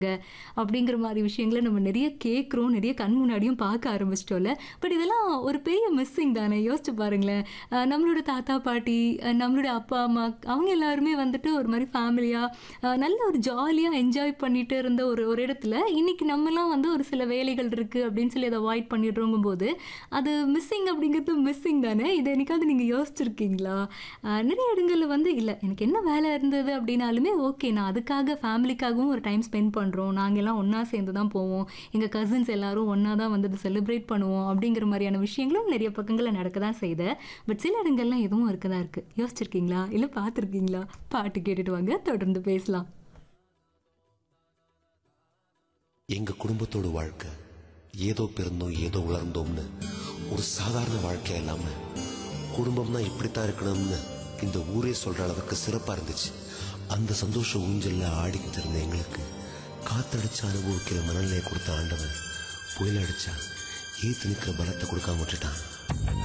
அப்படிங்கிற மாதிரி விஷயங்கள நம்ம நிறைய கேட்குறோம் நிறைய கண் முன்னாடியும் பார்க்க ஆரம்பிச்சிட்டோம்ல பட் இதெல்லாம் ஒரு பெரிய மிஸ்ஸிங் தானே யோசிச்சு பாருங்களேன் அஹ் நம்மளோட தாத்தா பாட்டி அஹ் நம்மளோட அப்பா அம்மா அவங்க எல்லாருமே வந்துட்டு ஒரு மாதிரி ஃபேமிலியாக நல்ல ஒரு ஜாலியாக என்ஜாய் பண்ணிட்டு இருந்த ஒரு ஒரு இடத்துல இன்னைக்கு நம்மலாம் வந்து ஒரு சில வேலைகள் இருக்குது அப்படின்னு சொல்லி அதை அவாய்ட் பண்ணிடுறோங்கும் போது அது மிஸ்ஸிங் அப்படிங்கிறது மிஸ்ஸிங் தானே இதை என்னைக்காவது நீங்கள் யோசிச்சிருக்கீங்களா அஹ் நிறைய இடங்களில் வந்து இல்லை எனக்கு என்ன வேலை இருந்தது அப்படின்னாலுமே ஓகே நான் அதுக்காக ஃபேமிலிக்காகவும் ஒரு டைம் ஸ்பெண்ட் பண்ணுறோம் நாங்கள் எல்லாம் ஒன்றா சேர்ந்து தான் போவோம் எங்கள் கசின்ஸ் எல்லாரும் ஒன்றா தான் வந்து செலிப்ரேட் பண்ணுவோம் அப்படிங்கிற மாதிரியான விஷயங்களும் நிறைய பக்கங்களில் நடக்க தான் செய்யுது பட் சில இடங்கள்லாம் எதுவும் இருக்க தான் இருக்குது யோசிச்சிருக்கீங்களா இல்லை பார்த்துருக்கீங்களா பாட்டு கேட்டுட்டு வாங்க தொடர்ந்து பேசலாம் எங்க குடும்பத்தோட வாழ்க்கை ஏதோ பிறந்தோம் ஏதோ வளர்ந்தோம்னு ஒரு சாதாரண வாழ்க்கை இல்லாம குடும்பம்னா இப்படித்தான் இருக்கணும்னு இந்த ஊரே சொல்ற அளவுக்கு சிறப்பா இருந்துச்சு அந்த சந்தோஷ ஊஞ்சல்ல ஆடிக்கிட்டு இருந்த எங்களுக்கு காத்தடிச்சு அனுபவிக்கிற மனநிலையை கொடுத்த ஆண்டவன் புயல் அடிச்சா ஏத்து நிக்கிற பலத்தை கொடுக்காம விட்டுட்டான்